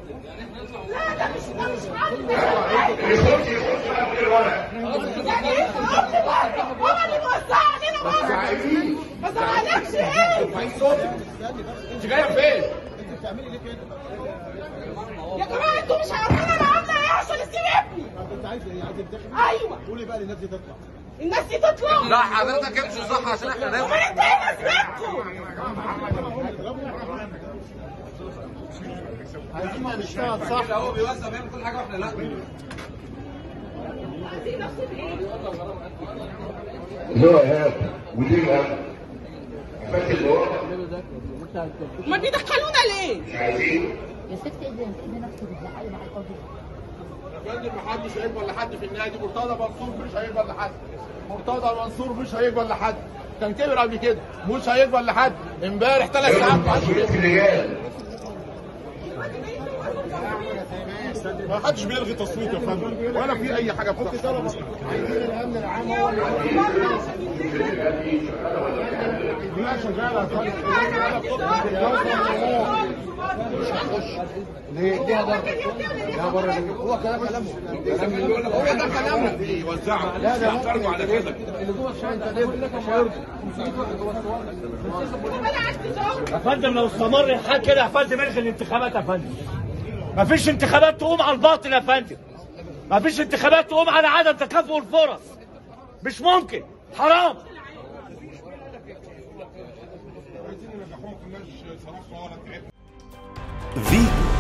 لا ده مش ده مش عندي يخش يخش بقى في الورق يعني ايه خلاص بقى هو اللي موزعني انا ما زعلانين ما زعلكش ايه انت جايه فين؟ يا جماعه انتوا مش عارفين انا عامله ايه عشان اسيب ابني انت عايز ايه؟ عايز تنتخب؟ ايوه قولي بقى للناس دي تطلع الناس دي تطلع لا حضرتك امشي صح عشان احنا ناخد امال انت ايه لازمتكم عايزين نشتغل صح هو بيوزع بيعمل كل حاجه واحنا لا لا هات ودي الأمن فاكر الورق ما بيدخلونا ليه مش عايزين يا ست ايه ده ايه نفسك بتزعلي مع القاضي يا فندم محدش هيقبل لحد في النادي مرتضى منصور مش هيقبل لحد مرتضى منصور مش هيقبل لحد كان كبر قبل كده مش هيقبل لحد امبارح ثلاث ساعات بعد مسؤولية الرجال ما حدش بيلغي تصويت يا فندم ولا في اي حاجه بتحصل عايزين الامن العام هو اللي لا شغاله يا فندم ليه؟ ليها بره ليها بره ليه؟ هو كلام كلامه هو ده كلامه يوزعه لا ده ممكن يعترضوا على كده اللي جوه الشارع انت ليه؟ مش هيرضى انا عايز تجاوب يا فندم لو استمر الحال كده يا فندم الغي الانتخابات يا فندم مفيش انتخابات تقوم على الباطل يا فندم مفيش انتخابات تقوم على عدم تكافؤ الفرص مش ممكن حرام عايزين نجحوهم كناش صراحه ولا تعبنا فيتو